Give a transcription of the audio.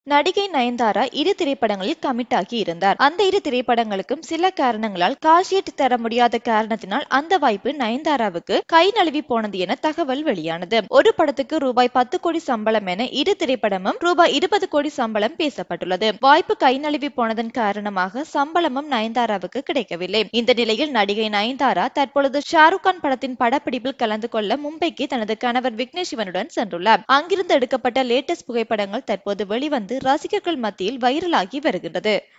நடிகை நயன்தாரா இரு திரைப்படங்களில் கமிட் ஆகி இருந்தார் அந்த இரு திரைப்படங்களுக்கும் சில காரணங்களால் கால்ஷீட் தர முடியாத காரணத்தினால் அந்த வாய்ப்பு நயன்தாராவுக்கு கை நழுவி போனது என தகவல் வெளியானது ஒரு படத்துக்கு ரூபாய் பத்து கோடி சம்பளம் என இரு திரைப்படமும் ரூபாய் இருபது கோடி சம்பளம் பேசப்பட்டுள்ளது வாய்ப்பு கை நழுவி போனதன் காரணமாக சம்பளமும் நயன்தாராவுக்கு கிடைக்கவில்லை இந்த நிலையில் நடிகை நயன்தாரா தற்பொழுது ஷாருக் கான் படத்தின் படப்பிடிப்பில் கலந்து கொள்ள மும்பைக்கு தனது கணவர் விக்னேஷ் சிவனுடன் சென்றுள்ளார் அங்கிருந்து எடுக்கப்பட்ட லேட்டஸ்ட் புகைப்படங்கள் தற்போது வெளிவந்து ரசிகர்கள் மத்தியில் வைரலாகி வருகின்றது